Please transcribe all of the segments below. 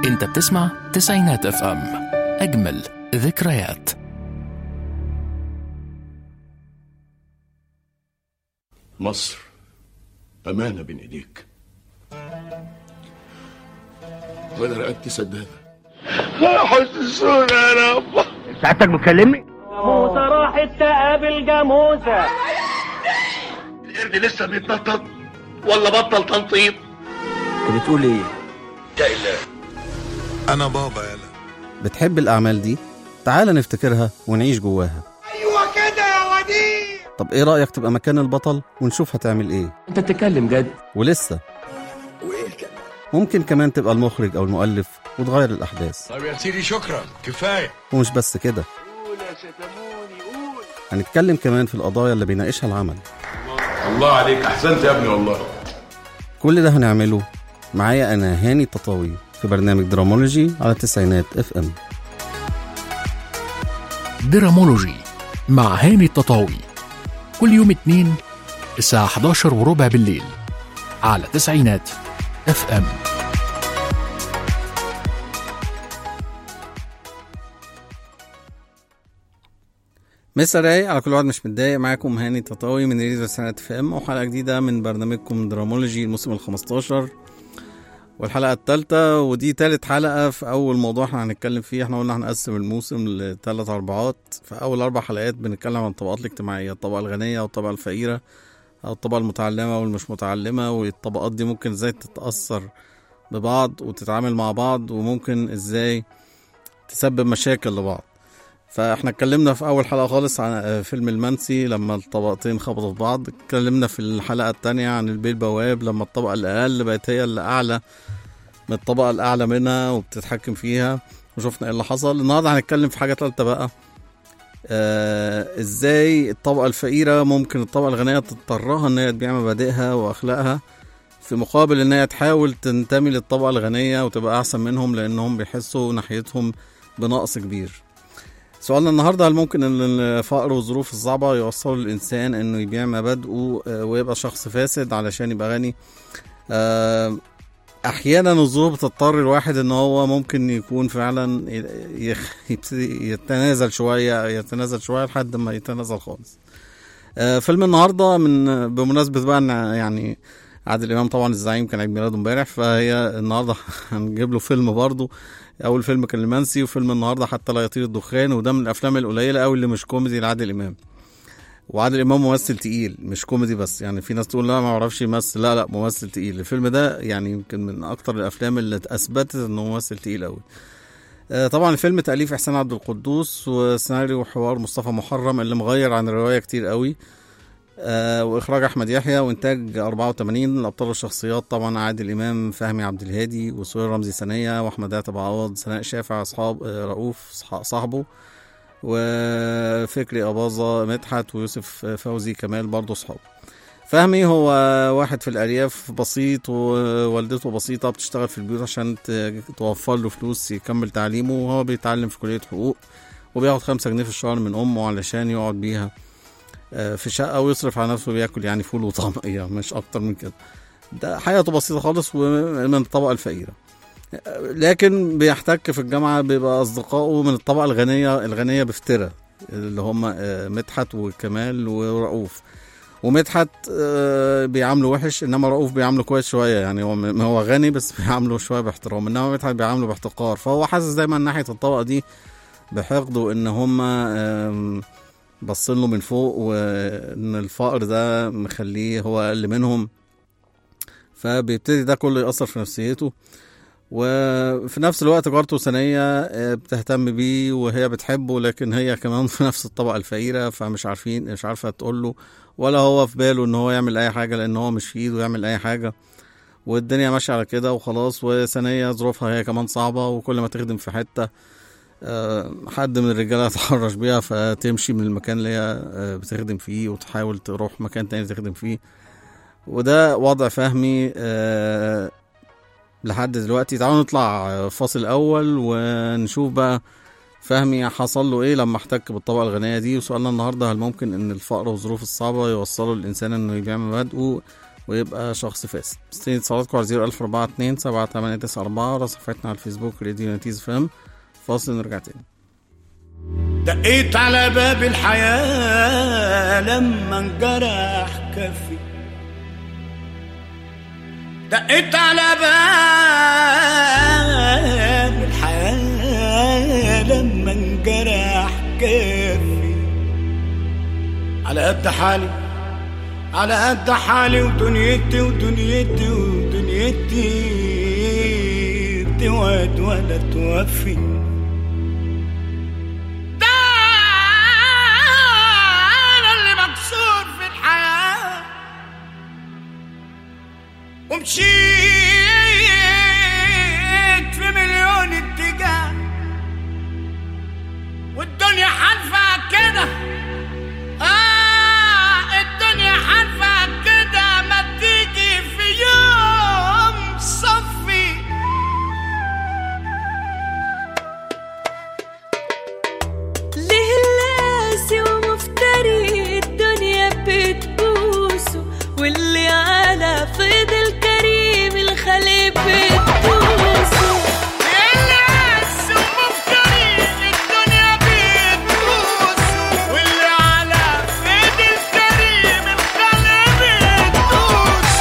انت بتسمع تسعينات اف ام اجمل ذكريات مصر أمانة بين إيديك وأنا رقبتي سدادة حسسونا يا رب سعادتك بتكلمني؟ جاموسة راحت تقابل جاموسة القرد لسه بيتنطط ولا بطل تنطيط انت بتقول ايه؟ انا بابا يلا بتحب الأعمال دي؟ تعال نفتكرها ونعيش جواها أيوة كده يا وديع طب إيه رأيك تبقى مكان البطل ونشوف هتعمل إيه؟ انت بتتكلم جد ولسه ممكن كمان تبقى المخرج أو المؤلف وتغير الأحداث طب يا سيدي شكرا كفايه ومش بس كده هنتكلم كمان في القضايا اللي بيناقشها العمل الله عليك أحسنت يا ابني والله كل ده هنعمله معايا أنا هاني التطاوي في برنامج درامولوجي على تسعينات اف ام درامولوجي مع هاني التطاوي كل يوم اتنين الساعة 11 وربع بالليل على تسعينات اف ام مسا رايق على كل واحد مش متضايق معاكم هاني تطاوي من ريديو تسعينات اف ام وحلقة جديدة من برنامجكم درامولوجي الموسم ال 15 والحلقة التالتة ودي تالت حلقة في أول موضوع احنا هنتكلم فيه احنا قلنا هنقسم الموسم لتلات أربعات في أول أربع حلقات بنتكلم عن الطبقات الاجتماعية الطبقة الغنية والطبقة الفقيرة أو الطبقة المتعلمة والمش متعلمة والطبقات دي ممكن ازاي تتأثر ببعض وتتعامل مع بعض وممكن ازاي تسبب مشاكل لبعض فاحنا اتكلمنا في اول حلقه خالص عن فيلم المنسي لما الطبقتين خبطوا في بعض اتكلمنا في الحلقه التانية عن البيه البواب لما الطبقه الاقل بقت هي اللي اعلى من الطبقه الاعلى منها وبتتحكم فيها وشفنا ايه اللي حصل النهارده هنتكلم في حاجه تالتة بقى آه ازاي الطبقه الفقيره ممكن الطبقه الغنيه تضطرها ان هي تبيع مبادئها واخلاقها في مقابل ان هي تحاول تنتمي للطبقه الغنيه وتبقى احسن منهم لانهم بيحسوا ناحيتهم بنقص كبير سؤالنا النهارده هل ممكن ان الفقر والظروف الصعبه يوصلوا الانسان انه يبيع مبادئه آه، ويبقى شخص فاسد علشان يبقى غني آه، احيانا الظروف بتضطر الواحد ان هو ممكن يكون فعلا ي- يخ- يبتدي يتنازل شويه يتنازل شويه لحد ما يتنازل خالص آه، فيلم النهارده من بمناسبه بقى ان يعني عادل امام طبعا الزعيم كان عيد ميلاده امبارح فهي النهارده هنجيب له فيلم برضه اول فيلم كان المنسي وفيلم النهارده حتى لا يطير الدخان وده من الافلام القليله قوي اللي مش كوميدي لعادل امام وعادل امام ممثل تقيل مش كوميدي بس يعني في ناس تقول لا ما اعرفش يمثل لا لا ممثل تقيل الفيلم ده يعني يمكن من اكتر الافلام اللي اثبتت انه ممثل تقيل قوي آه، طبعا الفيلم تأليف إحسان عبد القدوس وسيناريو وحوار مصطفى محرم اللي مغير عن الرواية كتير قوي آه، وإخراج أحمد يحيى وإنتاج 84 الأبطال الشخصيات طبعا عادل إمام فهمي عبد الهادي وسهير رمزي ثانية وأحمد عتب عوض سناء شافع أصحاب آه، رؤوف صح- صاحبه وفكري أباظة مدحت ويوسف فوزي كمال برضه صحابه فهمي هو واحد في الأرياف بسيط ووالدته بسيطة بتشتغل في البيوت عشان ت- توفر له فلوس يكمل تعليمه وهو بيتعلم في كلية حقوق وبياخد خمسة جنيه في الشهر من أمه علشان يقعد بيها آه، في شقة ويصرف على نفسه وياكل يعني فول وطعمية مش أكتر من كده ده حياته بسيطة خالص ومن الطبقة الفقيرة آه، لكن بيحتك في الجامعة بيبقى أصدقائه من الطبقة الغنية الغنية بفترة اللي هم آه، مدحت وكمال ورؤوف ومدحت آه، بيعامله وحش انما رؤوف بيعامله كويس شويه يعني هو م- هو غني بس بيعامله شويه باحترام انما مدحت بيعامله باحتقار فهو حاسس دايما ناحيه الطبقه دي بحقد وان هم آم، باصين له من فوق وان الفقر ده مخليه هو اقل منهم فبيبتدي ده كله يأثر في نفسيته وفي نفس الوقت جارته ثانية آه، بتهتم بيه وهي بتحبه لكن هي كمان في نفس الطبقة الفقيرة فمش عارفين مش عارفة تقول له ولا هو في باله ان هو يعمل اي حاجة لان هو مش في ايده يعمل اي حاجة والدنيا ماشية على كده وخلاص وثانية ظروفها هي كمان صعبة وكل ما تخدم في حتة آه، حد من الرجالة يتحرش بيها فتمشي من المكان اللي هي آه، بتخدم فيه وتحاول تروح مكان تاني تخدم فيه وده وضع فهمي آه، لحد دلوقتي تعالوا نطلع فاصل اول ونشوف بقى فهمي حصل له ايه لما احتك بالطبقه الغنيه دي وسؤالنا النهارده هل ممكن ان الفقر والظروف الصعبه يوصلوا الانسان انه يبيع مبادئه ويبقى شخص فاسد مستني اتصالاتكم على 01042 7894 ولا صفحتنا على الفيسبوك راديو نتيز فام فاصل نرجع تاني دقيت على باب الحياة لما انجرح كفي دقيت على باب الحياة لما انجرح كفي على قد حالي على قد حالي ودنيتي ودنيتي ودنيتي توعد ولا توفي ده انا اللي مكسور في الحياه ومشيت في مليون اتجاه والدنيا حالفة كده آه الدنيا حالفة كده ما تيجي في يوم صفي ليه اللاسي ومفتري الدنيا بتبوسه واللي على فيض الكريم الخليق بتبوسه الناس ومفتري الدنيا بتبوس واللي على فيد الكريم الخلق بتبوس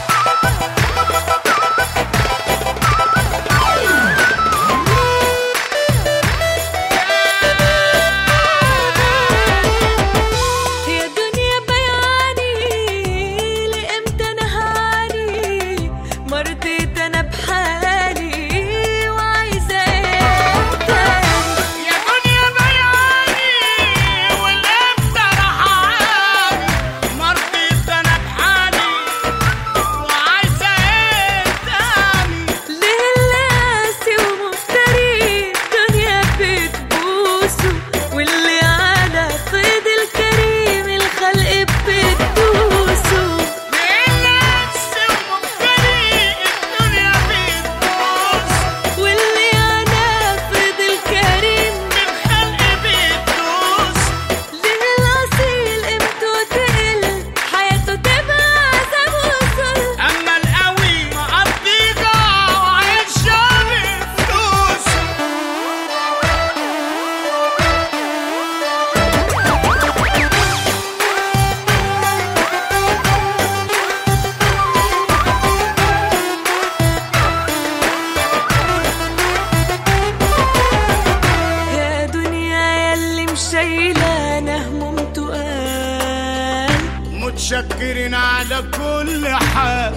يا دنيا بياني لامتى نهاني مرضيت انا بحالي وعايزه ايه تاني يا دنيا بياني والامتى رحاني مرضيت انا بحالي وعايزه ايه تاني ليه اللاسي ومفتري الدنيا بتبوسه واللي على فيض الكريم الخلق بتبوسه الناس ومفتري الدنيا بتبوس واللي على فيض الكريم الخلق بتدوس ليه الأصيل قيمته تقل حياته تبقى عذاب وصل اما القوي مقضيها وعيشها بفلوس يا دنيا يلي مشايلة أنا هموم تقال متشكرين على كل حال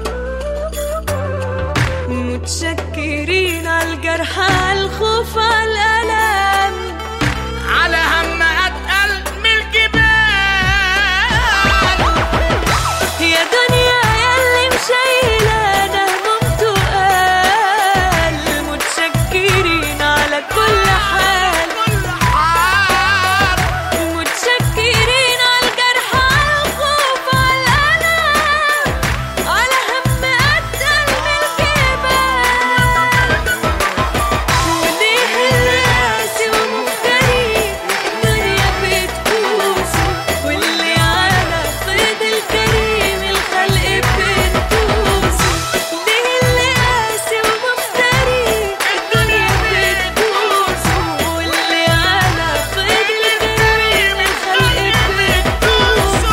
متشكرين على الجرح على الخوف على الألم على هم اتقل من الجبال يا دنيا يلي مشايلة أنا هموم تقال متشكرين على كل حال كل حال متشكرين على الجرح على الخوف على الألم على هم أتقل من الجبال وليه الراسي ومفتري الدنيا بتبوس واللي على صيد الكريم الخلق بتبوس ليه الراسي ومفتري الدنيا بتبوس واللي على صيد الكريم الخلق بتبوس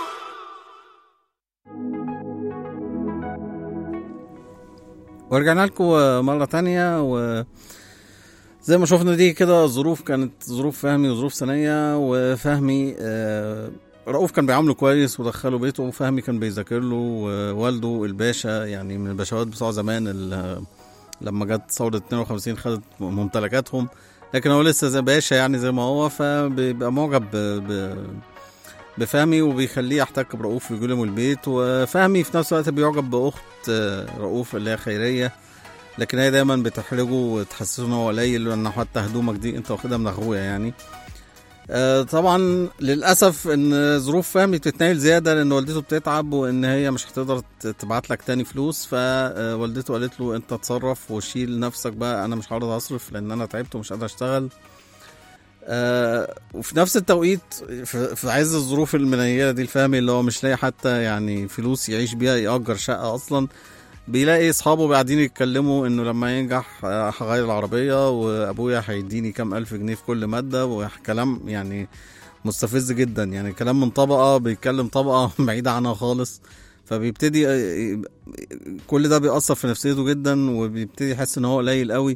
ورجعنا لكم مرة تانية و زي ما شفنا دي كده ظروف كانت ظروف فهمي وظروف ثانية وفهمي آه، رؤوف كان بيعامله كويس ودخله بيته وفهمي كان بيذاكر له ووالده الباشا يعني من الباشوات بتوع زمان ال- لما جت ثورة 52 خدت ممتلكاتهم لكن هو لسه زي باشا يعني زي ما هو فبيبقى معجب ب... ب... بفهمي وبيخليه يحتك برؤوف ويجي لهم البيت وفهمي في نفس الوقت بيعجب باخت آه، رؤوف اللي هي خيريه لكن هي دايما بتحرجه وتحسسه ان هو قليل وان حتى هدومك دي انت واخدها من اخويا يعني آه، طبعا للاسف ان ظروف فهمي بتتنيل زياده لان والدته بتتعب وان هي مش هتقدر ت- تبعت لك تاني فلوس فوالدته قالت له انت اتصرف وشيل نفسك بقى انا مش هقدر اصرف لان انا تعبت ومش قادر اشتغل آه وفي نفس التوقيت في, في عز الظروف المنيله دي الفهمي اللي هو مش لاقي حتى يعني فلوس يعيش بيها يأجر شقه اصلا بيلاقي اصحابه قاعدين يتكلموا انه لما ينجح آه، هغير العربيه وابويا هيديني كام الف جنيه في كل ماده وكلام يعني مستفز جدا يعني كلام من طبقه بيتكلم طبقه بعيده عنها خالص فبيبتدي آه، كل ده بيأثر في نفسيته جدا وبيبتدي يحس ان هو قليل قوي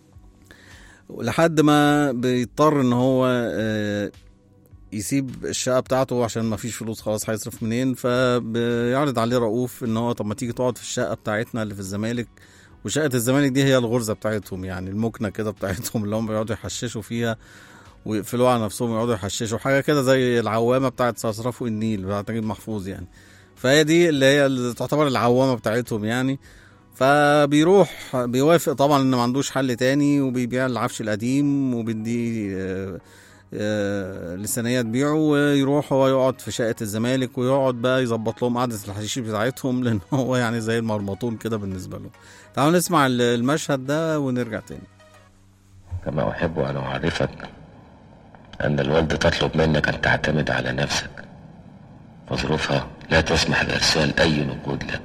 لحد ما بيضطر ان هو آه، يسيب الشقه بتاعته عشان ما فيش فلوس خلاص هيصرف منين فبيعرض عليه رؤوف ان هو طب ما تيجي تقعد في الشقه بتاعتنا اللي في الزمالك وشقه الزمالك دي هي الغرزه بتاعتهم يعني المكنه كده بتاعتهم اللي هم بيقعدوا يحششوا فيها ويقفلوها على نفسهم ويقعدوا يحششوا حاجه كده زي العوامه بتاعت صرصرف النيل بتاعت نجيب محفوظ يعني فهي دي اللي هي اللي تعتبر العوامه بتاعتهم يعني فبيروح بيوافق طبعا ان ما عندوش حل تاني وبيبيع العفش القديم وبيديه آه، آه، لسانية تبيعه ويروح هو يقعد في شقة الزمالك ويقعد بقى يظبط لهم قعدة الحشيش بتاعتهم لأن هو يعني زي المرمطون كده بالنسبة له تعالوا نسمع ال- المشهد ده ونرجع تاني كما أحب أن أعرفك أن الوالدة تطلب منك أن تعتمد على نفسك وظروفها لا تسمح بإرسال أي نقود لك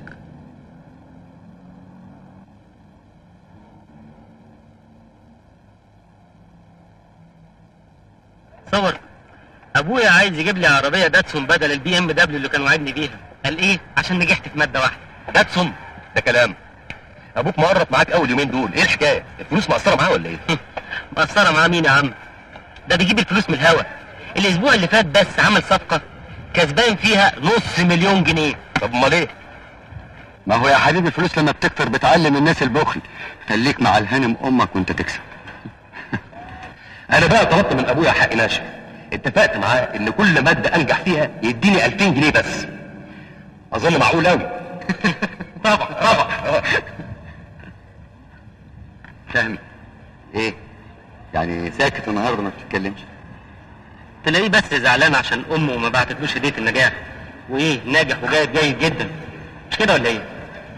صور ابويا عايز يجيب لي عربيه داتسون بدل البي ام دبليو اللي كان وعدني بيها قال ايه عشان نجحت في ماده واحده داتسون ده كلام أبوك مقرط معاك أول يومين دول إيه الحكاية؟ الفلوس مقصرة معاه ولا إيه؟ مقصره معاه مين يا عم ده بيجيب الفلوس من الهوا الاسبوع اللي فات بس عمل صفقه كسبان فيها نص مليون جنيه طب أمال إيه؟ ما هو يا حبيبي الفلوس لما بتكتر بتعلم الناس البخل خليك مع الهانم امك وانت تكسب أنا بقى طلبت من أبويا حق ناشف اتفقت معاه إن كل مادة أنجح فيها يديني 2000 جنيه بس أظن معقول أوي طبعا طبعا فهمي ايه يعني ساكت النهارده ما بتتكلمش تلاقيه بس زعلان عشان امه ما بعتتلوش هديه النجاح وايه ناجح وجايب جيد جدا مش كده ولا ايه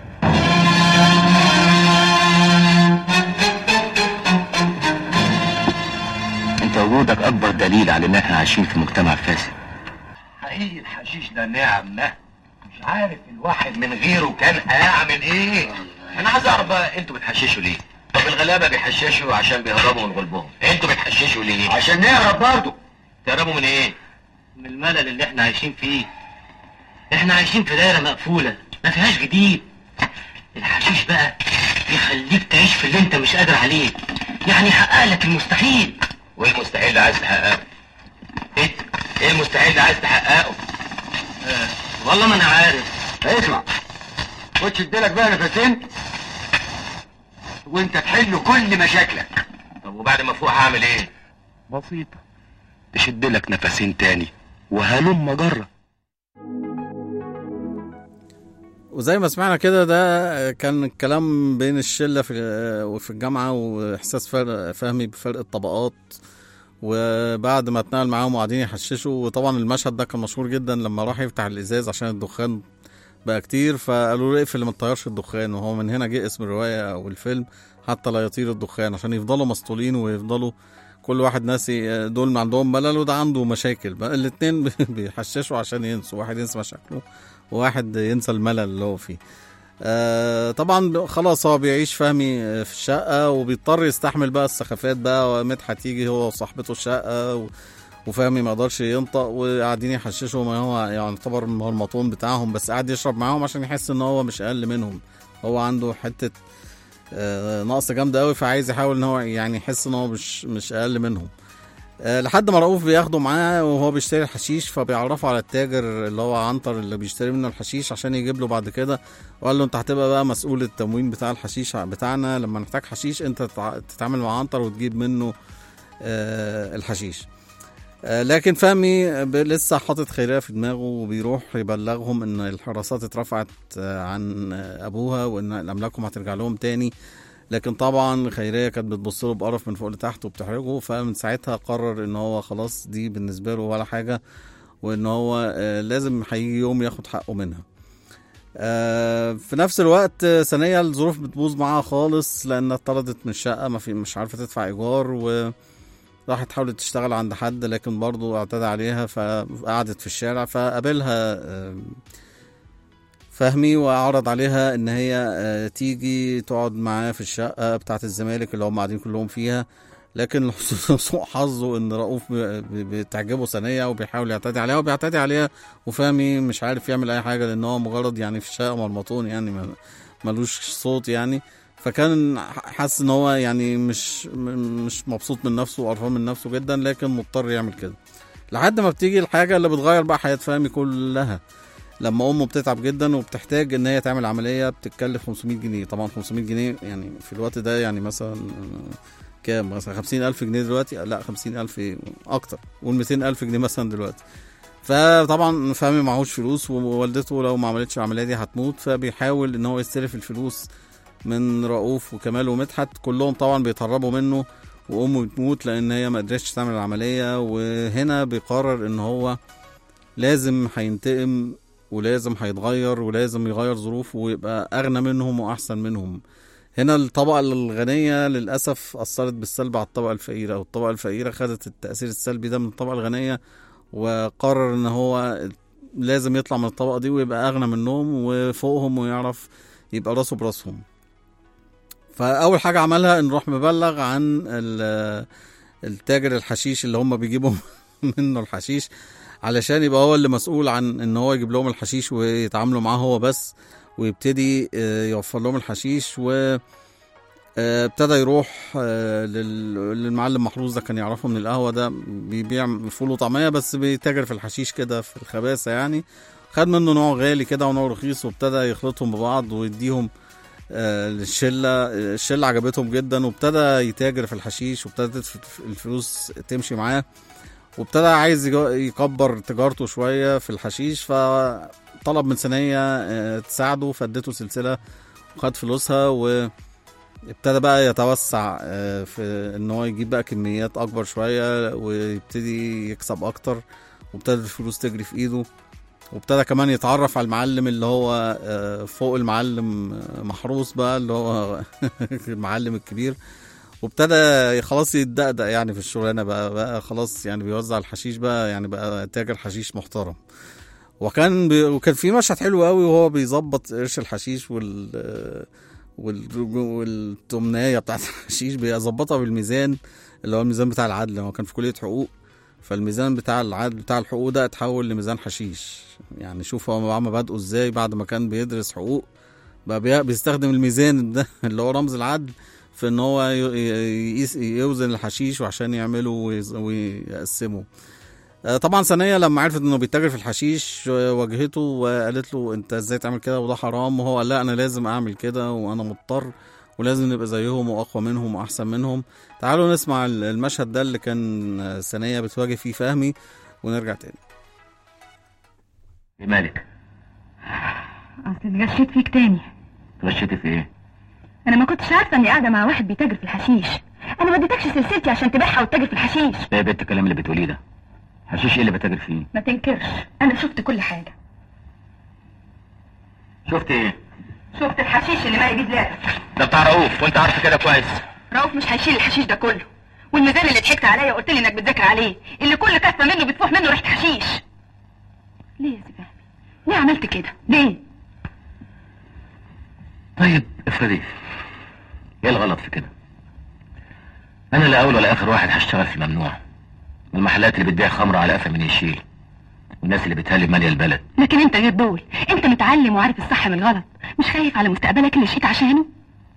انت وجودك اكبر دليل على ان احنا عايشين في مجتمع فاسد حقيقي الحشيش ده نعمة مش عارف الواحد من غيره كان هيعمل ايه انا عايز اعرف بقى انتوا بتحششوا ليه طب الغلابه بيحششوا عشان بيهربوا من غلبهم انتوا بتحششوا ليه عشان نهرب برضه تهربوا من ايه من الملل اللي احنا عايشين فيه احنا عايشين في دايره مقفوله ما فيهاش جديد الحشيش بقى يخليك تعيش في اللي انت مش قادر عليه يعني يحقق لك المستحيل وايه المستحيل اللي عايز تحققه ايه ايه المستحيل اللي عايز تحققه آه. والله ما انا عارف اسمع خد شدلك بقى نفسين وانت تحل كل مشاكلك طب وبعد ما افوق هعمل ايه بسيطة تشد لك نفسين تاني وهلم جرة وزي ما سمعنا كده ده كان الكلام بين الشله في وفي الجامعه واحساس فرق فهمي بفرق الطبقات وبعد ما اتنقل معاهم وقاعدين يحششوا وطبعا المشهد ده كان مشهور جدا لما راح يفتح الازاز عشان الدخان بقى كتير فقالوا له اقفل ما تطيرش الدخان وهو من هنا جه اسم الروايه او الفيلم حتى لا يطير الدخان عشان يفضلوا مسطولين ويفضلوا كل واحد ناسي دول ما عندهم ملل وده عنده مشاكل بقى الاتنين بيحششوا عشان ينسوا واحد ينسى مشاكله وواحد ينسى الملل اللي هو فيه آه طبعا خلاص هو بيعيش فهمي آه، في الشقة وبيضطر يستحمل بقى السخافات بقى ومدحت يجي هو وصاحبته الشقة و- وفهمي ما يقدرش ينطق وقاعدين يحششوا ما هو يعني يعتبر المرمطون بتاعهم بس قاعد يشرب معاهم عشان يحس ان هو مش اقل منهم هو عنده حتة آه، نقص جامدة قوي فعايز يحاول ان هو يعني يحس ان هو مش مش اقل منهم آه، لحد ما رؤوف بياخده معاه وهو بيشتري الحشيش فبيعرفه على التاجر اللي هو عنتر اللي بيشتري منه الحشيش عشان يجيب له بعد كده وقال له انت هتبقى بقى مسؤول التموين بتاع الحشيش بتاعنا لما نحتاج حشيش انت تتع- تتعامل مع عنتر وتجيب منه آه، الحشيش آه، لكن فهمي ب- لسه حاطط خيريه في دماغه وبيروح يبلغهم ان الحراسات اترفعت آه، عن آه، ابوها وان املاكهم هترجع لهم تاني لكن طبعا خيريه كانت بتبص له بقرف من فوق لتحت وبتحرجه فمن ساعتها قرر ان هو خلاص دي بالنسبه له ولا حاجه وان هو آه، لازم هيجي يوم ياخد حقه منها آه، في نفس الوقت آه، ثانية الظروف بتبوظ معاها خالص لأنها اتطردت من الشقة ما في مش عارفة تدفع إيجار و راحت حاولت تشتغل عند حد لكن برضه اعتدى عليها فقعدت في الشارع فقابلها آه، فهمي وعرض عليها ان هي آه، تيجي تقعد معاه في الشقه بتاعه الزمالك اللي هم قاعدين كلهم فيها لكن لحسن سوء حظه ان رؤوف ب- ب- بتعجبه ثانيه وبيحاول يعتدي عليها وبيعتدي عليها وفهمي مش عارف يعمل اي حاجه لان هو مجرد يعني في الشقه مرمطون يعني ما- ملوش صوت يعني فكان حاسس ان هو يعني مش م- مش مبسوط من نفسه وقرفان من نفسه جدا لكن مضطر يعمل كده لحد ما بتيجي الحاجه اللي بتغير بقى حياه فهمي كلها لما امه بتتعب جدا وبتحتاج ان هي تعمل عمليه بتتكلف 500 جنيه طبعا 500 جنيه يعني في الوقت ده يعني مثلا آه، كام مثلا 50000 جنيه دلوقتي لا 50000 إيه، اكتر قول 200000 جنيه مثلا دلوقتي فطبعا فهمي معهوش فلوس ووالدته لو ما عملتش العمليه دي هتموت فبيحاول ان هو يستلف الفلوس من رؤوف وكمال ومدحت كلهم طبعا بيتهربوا منه وامه بتموت لان هي ما قدرتش تعمل العمليه وهنا بيقرر ان هو لازم هينتقم ولازم هيتغير ولازم يغير ظروفه ويبقى اغنى منهم واحسن منهم هنا الطبقة الغنية للأسف أثرت بالسلب على الطبقة الفقيرة والطبقة الفقيرة خدت التأثير السلبي ده من الطبقة الغنية وقرر إن هو لازم يطلع من الطبقة دي ويبقى أغنى منهم وفوقهم ويعرف يبقى راسه براسهم فأول حاجة عملها إن راح مبلغ عن ال- التاجر الحشيش اللي هم بيجيبوا منه الحشيش علشان يبقى هو اللي مسؤول عن ان هو يجيب لهم الحشيش ويتعاملوا معاه هو بس ويبتدي آه، يوفر لهم الحشيش و آه، ابتدى يروح آه، لل- للمعلم محروس ده كان يعرفه من القهوه ده بيبيع فول وطعميه بس بيتاجر في الحشيش كده في الخباثه يعني خد منه نوع غالي كده ونوع رخيص وابتدى يخلطهم ببعض ويديهم آه، للشله آه، الشله عجبتهم جدا وابتدى يتاجر في الحشيش وابتدت الفلوس تمشي معاه وابتدى عايز يج- يكبر تجارته شويه في الحشيش فطلب من ثانيه آه، تساعده فادته سلسله وخد فلوسها وابتدى بقى يتوسع آه، في ان هو يجيب بقى كميات اكبر شويه ويبتدي يكسب اكتر وابتدت الفلوس تجري في ايده وابتدى كمان يتعرف على المعلم اللي هو آه، فوق المعلم آه، محروس بقى اللي هو المعلم الكبير وابتدى خلاص يتدقدق يعني في الشغلانه بقى بقى خلاص يعني بيوزع الحشيش بقى يعني بقى تاجر حشيش محترم وكان بي وكان في مشهد حلو قوي وهو بيظبط قرش الحشيش وال وال والتمنايه بتاعت الحشيش بيظبطها بالميزان اللي هو الميزان بتاع العدل هو كان في كليه حقوق فالميزان بتاع العدل بتاع الحقوق ده اتحول لميزان حشيش يعني شوف هو عم بادئه ازاي بعد ما كان بيدرس حقوق بقى بي- بيستخدم الميزان ده اللي هو رمز العدل في ان هو ي- ي- يقيس- يوزن الحشيش وعشان يعمله ويز- ويقسمه آه، طبعا ثانية لما عرفت انه بيتاجر في الحشيش آه، واجهته وقالت له انت ازاي تعمل كده وده حرام وهو قال لا انا لازم اعمل كده وانا مضطر ولازم نبقى زيهم واقوى منهم واحسن منهم تعالوا نسمع ال- المشهد ده اللي كان آه، ثانية بتواجه فيه فهمي ونرجع تاني ايه مالك؟ اصل اتغشيت فيك تاني غشيتي في ايه؟ انا ما كنتش عارفه اني قاعده مع واحد بيتاجر في الحشيش انا ما اديتكش سلسلتي عشان تبيعها وتتاجر في الحشيش ايه يا بنت الكلام اللي بتقوليه ده؟ حشيش ايه اللي بتاجر فيه؟ ما تنكرش انا شفت كل حاجه شفت ايه؟ شفت الحشيش اللي مالي بيه دلوقتي ده بتاع رؤوف وانت عارف كده كويس رؤوف مش هيشيل الحشيش ده كله والميزان اللي ضحكت عليا وقلت لي انك بتذاكر عليه اللي كل كفه منه بتفوح منه ريحه حشيش ليه يا سي فهمي ليه عملت كده ليه طيب افرضي ايه الغلط في كده؟ انا لا اول ولا اخر واحد هشتغل في الممنوع والمحلات اللي بتبيع خمره على قفا من يشيل والناس اللي بتهلب ماليه البلد لكن انت غير دول انت متعلم وعارف الصح من الغلط مش خايف على مستقبلك اللي شيت عشانه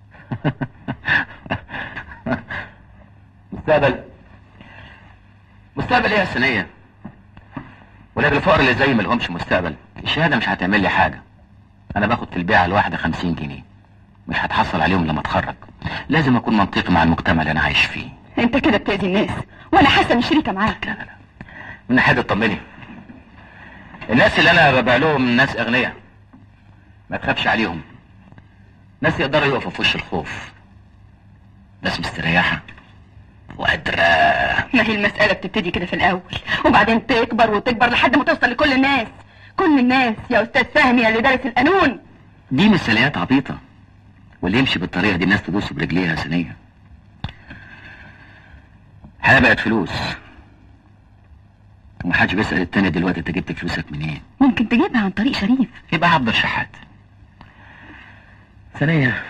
مستقبل مستقبل ايه يا سنية ولا بالفقر اللي زي ما لهمش مستقبل الشهادة مش هتعمل لي حاجة انا باخد في البيعة الواحدة خمسين جنيه مش هتحصل عليهم لما اتخرج لازم اكون منطقي مع المجتمع اللي انا عايش فيه انت كده بتأذي الناس وانا حاسه اني شريكه معاك من ناحية اطمني الناس اللي انا ببيع لهم ناس اغنياء ما تخافش عليهم ناس يقدروا يقفوا في وش الخوف ناس مستريحة وقادرة ما هي المسألة بتبتدي كده في الأول وبعدين تكبر وتكبر لحد ما توصل لكل الناس كل الناس يا أستاذ فهمي يا اللي دارس القانون دي مثاليات عبيطة واللي يمشي بالطريقة دي الناس تدوسه برجليها يا سنية الحياه بقت فلوس ومحدش بيسال التاني دلوقتي انت جبت فلوسك منين ممكن تجيبها عن طريق شريف يبقى عبد الشحات ثانيا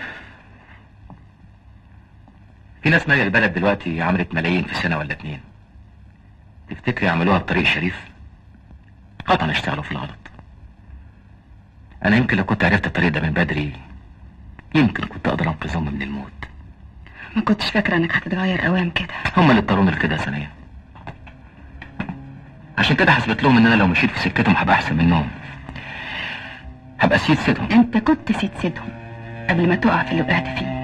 في ناس مالية البلد دلوقتي عملت ملايين في سنة ولا اتنين تفتكري يعملوها بطريق شريف قطعا اشتغلوا في الغلط انا يمكن لو كنت عرفت الطريق ده من بدري يمكن كنت اقدر انقذهم من الموت ما كنتش فاكره انك هتتغير اوام كده هم اللي اضطروني لكده يا ثانية عشان كده حسبت لهم ان انا لو مشيت في سكتهم هبقى احسن منهم هبقى سيد سيدهم انت كنت سيد سيدهم قبل ما تقع في اللي وقعت فيه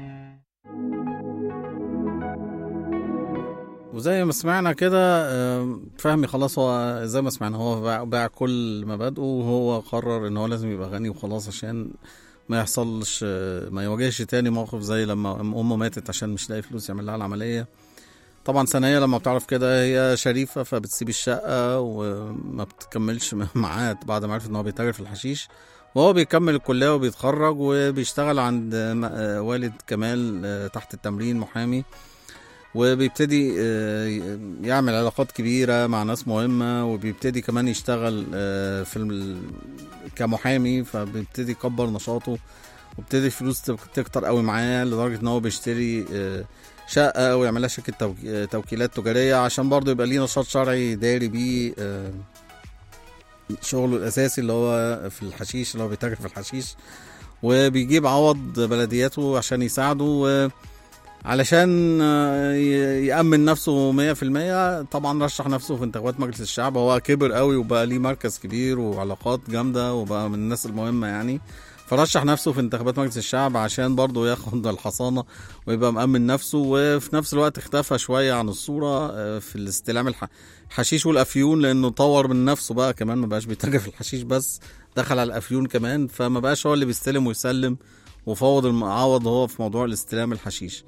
وزي ما سمعنا كده آم، فهمي خلاص هو زي ما سمعنا هو باع, باع كل مبادئه وهو قرر ان هو لازم يبقى غني وخلاص عشان ما يحصلش آه، ما يواجهش تاني موقف زي لما امه ماتت عشان مش لاقي فلوس يعمل لها العمليه طبعا ثانية لما بتعرف كده هي شريفة فبتسيب الشقة وما بتكملش معاه بعد ما عرفت ان هو بيتاجر في الحشيش وهو بيكمل الكلية وبيتخرج وبيشتغل عند م- آه، والد كمال آه، تحت التمرين محامي وبيبتدي آه، يعمل علاقات كبيرة مع ناس مهمة وبيبتدي كمان يشتغل آه، في الم- كمحامي فبيبتدي يكبر نشاطه وبتدي الفلوس تك- تكتر قوي معاه لدرجة ان هو بيشتري آه، شقة ويعمل لها شركة توك- آه، توكيلات تجارية عشان برضه يبقى ليه نشاط شرعي داري بيه آه، شغله الأساسي اللي هو في الحشيش اللي هو بيتاجر في الحشيش وبيجيب عوض بلدياته عشان يساعده و علشان آه، ي- يأمن نفسه 100% طبعا رشح نفسه في انتخابات مجلس الشعب هو كبر قوي وبقى ليه مركز كبير وعلاقات جامدة وبقى من الناس المهمة يعني فرشح نفسه في انتخابات مجلس الشعب عشان برضه ياخد الحصانة ويبقى مأمن نفسه وفي نفس الوقت اختفى شوية عن الصورة آه، في الاستلام الح- الحشيش والأفيون لأنه طور من نفسه بقى كمان ما بقاش بيتاجر في الحشيش بس دخل على الأفيون كمان فما بقاش هو اللي بيستلم ويسلم وفوض المعوض هو في موضوع الاستلام الحشيش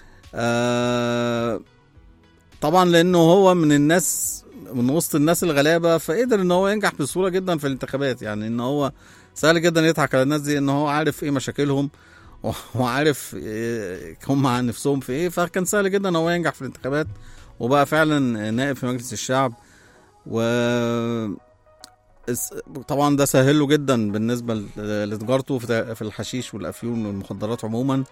آه طبعا لانه هو من الناس من وسط الناس الغلابه فقدر ان هو ينجح بسهوله جدا في الانتخابات يعني ان هو سهل جدا يضحك على الناس دي ان هو عارف ايه مشاكلهم وعارف إيه هم عن نفسهم في ايه فكان سهل جدا ان هو ينجح في الانتخابات وبقى فعلا نائب في مجلس الشعب و اس- طبعا ده سهل له جدا بالنسبه ل- لتجارته في في الحشيش والافيون والمخدرات عموما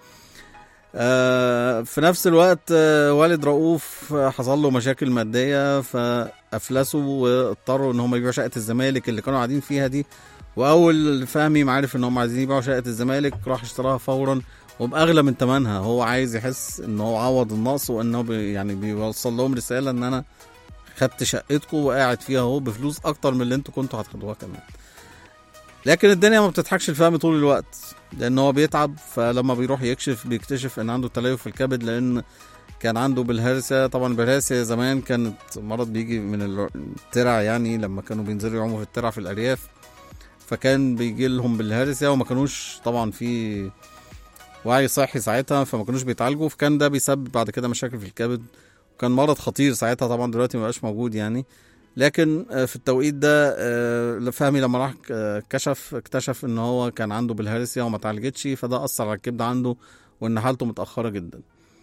آه، في نفس الوقت آه، والد رؤوف آه، حصل له مشاكل مادية فأفلسوا واضطروا إن هم يبيعوا شقة الزمالك اللي كانوا قاعدين فيها دي وأول فهمي ما عرف إن هم عايزين يبيعوا شقة الزمالك راح اشتراها فورا وبأغلى من ثمنها هو عايز يحس إن هو عوض النقص وإنه بي يعني بيوصل لهم رسالة إن أنا خدت شقتكم وقاعد فيها اهو بفلوس أكتر من اللي أنتوا كنتوا هتاخدوها كمان لكن الدنيا ما بتضحكش الفهم طول الوقت لان هو بيتعب فلما بيروح يكشف بيكتشف ان عنده تليف في الكبد لان كان عنده بالهرسة طبعا بالهرسة زمان كانت مرض بيجي من الترع يعني لما كانوا بينزلوا يعوموا في الترع في الارياف فكان بيجي لهم بالهرسة وما كانوش طبعا في وعي صحي ساعتها فما كانوش بيتعالجوا فكان ده بيسبب بعد كده مشاكل في الكبد وكان مرض خطير ساعتها طبعا دلوقتي ما بقاش موجود يعني لكن آه، في التوقيت ده آه، فهمي لما راح آه، كشف اكتشف ان هو كان عنده بالهارسيا وما اتعالجتش فده اثر على الكبد عنده وان حالته متاخره جدا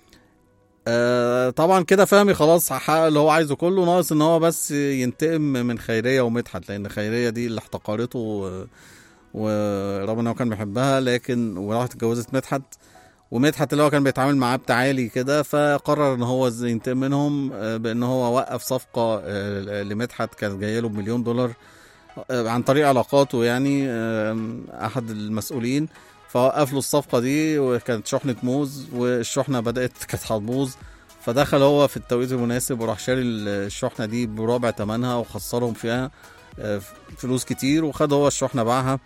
آه، طبعا كده فهمي خلاص حقق اللي هو عايزه كله ناقص ان هو بس ينتقم من خيريه ومدحت لان خيريه دي اللي احتقرته و- ورغم ان هو كان بيحبها لكن وراحت اتجوزت مدحت ومدحت اللي هو كان بيتعامل معاه بتعالي كده فقرر ان هو ازاي ينتقم منهم آه، بان هو وقف صفقه آه، لمدحت كانت جايه له بمليون دولار آه، عن طريق علاقاته يعني آم، احد المسؤولين فوقف له الصفقه دي وكانت شحنه موز والشحنه بدات كانت هتبوظ فدخل هو في التوقيت المناسب وراح شاري الشحنه دي بربع ثمنها وخسرهم فيها آه، فلوس كتير وخد هو الشحنه باعها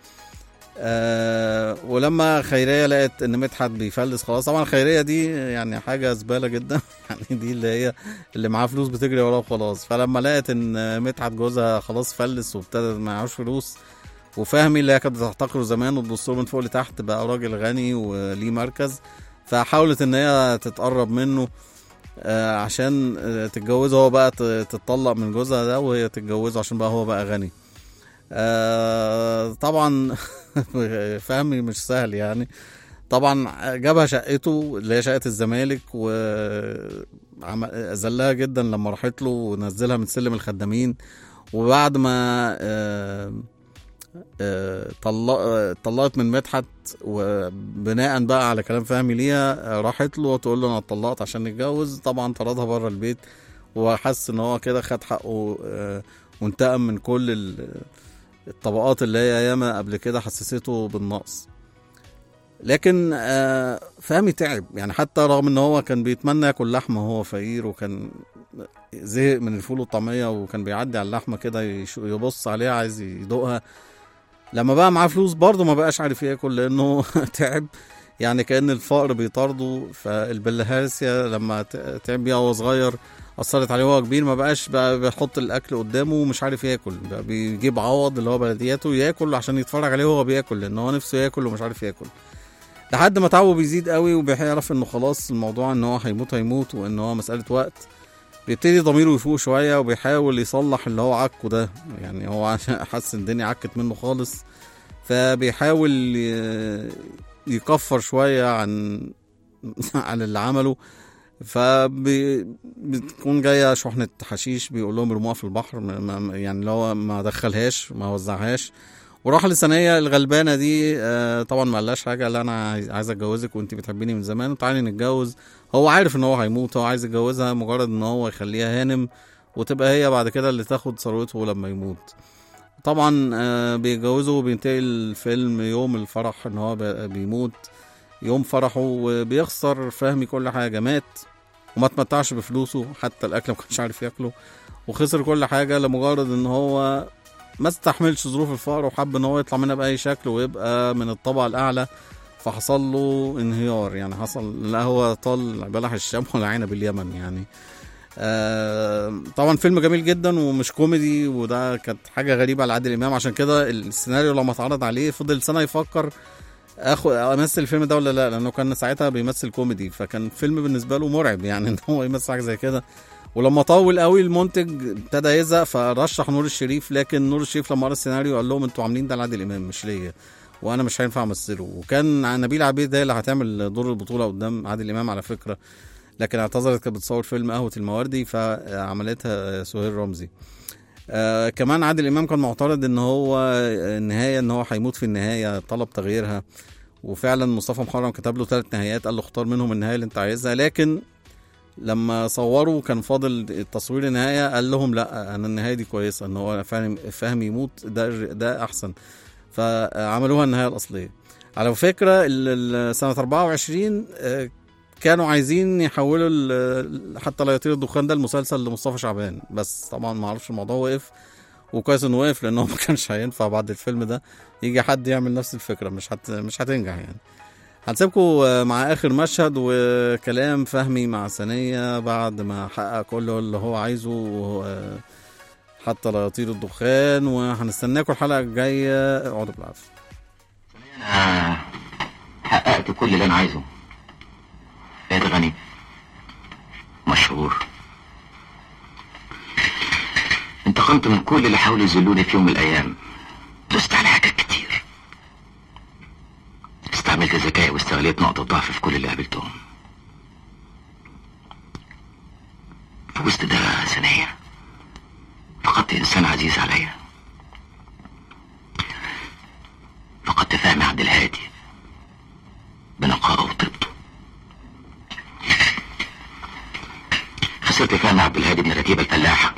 آه ولما خيريه لقت ان مدحت بيفلس خلاص طبعا خيريه دي يعني حاجه زباله جدا يعني دي اللي هي اللي معاه فلوس بتجري وراه وخلاص فلما لقت ان مدحت جوزها خلاص فلس وابتدى معهوش فلوس وفهمي اللي هي كانت بتحتقره زمان وتبص له من فوق لتحت بقى راجل غني وليه مركز فحاولت ان هي تتقرب منه آه عشان آه تتجوزه هو بقى ت- تتطلق من جوزها ده وهي تتجوزه عشان بقى هو بقى غني آه طبعا فهمي مش سهل يعني طبعا جابها شقته اللي هي شقه الزمالك عم- اذلها جدا لما راحت له ونزلها من سلم الخدامين وبعد ما آه، آه، طلق- آه، طلقت من مدحت وبناء بقى على كلام فهمي ليها آه، راحت له وتقول له انا اتطلقت عشان نتجوز طبعا طردها بره البيت وحس ان هو كده خد حقه آه، وانتقم من كل ال- الطبقات اللي هي ياما قبل كده حسسته بالنقص لكن آه، فهمي تعب يعني حتى رغم ان هو كان بيتمنى ياكل لحمه وهو فقير وكان زهق من الفول والطعميه وكان بيعدي على اللحمه كده يش- يبص عليها عايز يدوقها لما بقى معاه فلوس برضه ما بقاش عارف ياكل لانه تعب يعني كان الفقر بيطارده فالبلهارسيا لما ت- تعب بيها وهو صغير اثرت عليه وهو كبير ما بقاش بقى بيحط الاكل قدامه ومش عارف ياكل بقى بيجيب عوض اللي هو بلدياته ياكل عشان يتفرج عليه وهو بياكل لان هو نفسه ياكل ومش عارف ياكل لحد ما تعبه بيزيد قوي وبيعرف انه خلاص الموضوع ان هو هيموت هيموت وان هو مساله وقت بيبتدي ضميره يفوق شويه وبيحاول يصلح اللي هو عكه ده يعني هو عشان حس ان الدنيا عكت منه خالص فبيحاول ي- يكفر شويه عن عن اللي عمله فبتكون جايه شحنه حشيش بيقول لهم ارموها في البحر ما- ما- يعني اللي هو ما دخلهاش ما وزعهاش وراح لسنية الغلبانة دي آه، طبعا ما قالهاش حاجة لا أنا عايز- عايز أتجوزك وأنت بتحبيني من زمان وتعالي نتجوز هو عارف إن هو هيموت هو عايز يتجوزها مجرد إن هو يخليها هانم وتبقى هي بعد كده اللي تاخد ثروته لما يموت طبعا آه، بيتجوزوا وبينتهي الفيلم يوم الفرح إن هو بي- بيموت يوم فرحه وبيخسر فهمي كل حاجة مات وما تمتعش بفلوسه حتى الأكل ما كانش عارف ياكله وخسر كل حاجة لمجرد إن هو ما استحملش ظروف الفقر وحب ان هو يطلع منها باي شكل ويبقى من الطبقه الاعلى فحصل له انهيار يعني حصل لا هو طال بلح الشام ولا عنب اليمن يعني آه طبعا فيلم جميل جدا ومش كوميدي وده كانت حاجه غريبه على عادل امام عشان كده السيناريو لما اتعرض عليه فضل سنه يفكر اخو امثل الفيلم ده ولا لا لانه كان ساعتها بيمثل كوميدي فكان فيلم بالنسبه له مرعب يعني ان هو يمثل حاجه زي كده ولما طول قوي المنتج ابتدى يزهق فرشح نور الشريف لكن نور الشريف لما قرا السيناريو قال لهم انتوا عاملين ده لعادل امام مش ليا وانا مش هينفع امثله وكان نبيل عبيد هي اللي هتعمل دور البطوله قدام عادل امام على فكره لكن اعتذرت كانت بتصور فيلم قهوه المواردي فعملتها سهير رمزي آه كمان عادل امام كان معترض ان هو النهايه ان هو هيموت في النهايه طلب تغييرها وفعلا مصطفى محرم كتب له ثلاث نهايات قال له اختار منهم النهايه اللي انت عايزها لكن لما صوروا كان فاضل التصوير النهايه قال لهم لا انا النهايه دي كويسه ان هو فاهم فاهم يموت ده ده احسن فعملوها النهايه الاصليه على فكره ال- ال- سنه 24 آه، كانوا عايزين يحولوا ال- حتى لا يطير الدخان ده المسلسل لمصطفى شعبان بس طبعا ما اعرفش الموضوع وقف وكويس انه وقف لانه ما كانش هينفع بعد الفيلم ده يجي حد يعمل نفس الفكره مش هت مش هتنجح يعني هنسيبكم مع اخر مشهد وكلام فهمي مع ثانيه بعد ما حقق كل اللي هو عايزه وهو- حتى لا يطير الدخان وهنستناكم الحلقه الجايه اقعدوا بالعافيه انا حققت كل اللي انا عايزه بقيت غني مشهور انتقمت من كل اللي حاولوا يذلوني في يوم من الايام دوست على حاجات كتير استعملت ذكائي واستغليت نقطة ضعف في كل اللي قابلتهم في وسط ده ثانية فقدت انسان عزيز عليا فقدت فهمي عبد الهادي بنقائه وطيبته خسرت فهمي عبد الهادي من رتيبة الفلاحة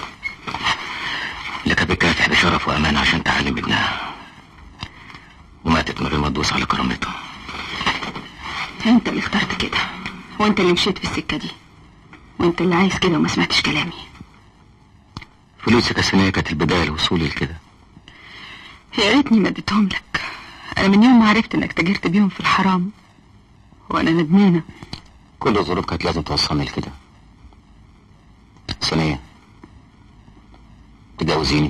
اللي كانت بتكافح بشرف وأمانة عشان تعلم ابنها وماتت من غير ما تدوس على كرامتها انت اللي اخترت كده وانت اللي مشيت في السكه دي وانت اللي عايز كده وما سمعتش كلامي فلوسك السنية كانت البداية لوصولي لكده يا ريتني ما اديتهم لك انا من يوم ما عرفت انك تاجرت بيهم في الحرام وانا ندمانه كل الظروف كانت لازم توصلني لكده ثانية تجوزيني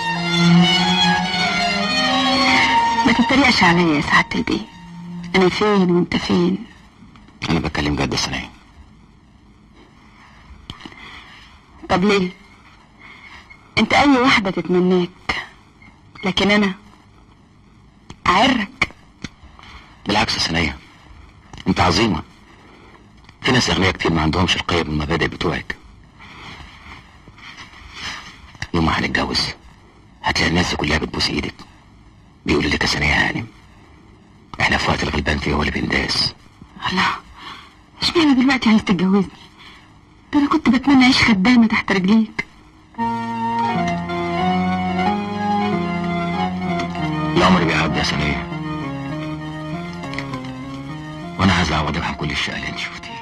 ما تتريقش عليا يا سعاده البيه انا فين وانت فين أنا بتكلم جد ثانية طب ليه انت اي واحده تتمناك لكن انا اعرك بالعكس يا ثانية أنت عظيمة في ناس اغنياء كتير ما عندهمش القيم والمبادئ بتوعك يوم ما هنتجوز هتلاقي الناس كلها بتبوس ايدك بيقولوا لك يا ثانية هانم احنا في وقت الغلبان فيه هو اللي بينداس الله اشمعنى دلوقتي عايز تتجوزني ده انا كنت بتمنى اعيش خدامه تحت رجليك العمر بيعدي يا ثانية وانا عايز اعوضك عن كل الشقة اللي انت شفتيه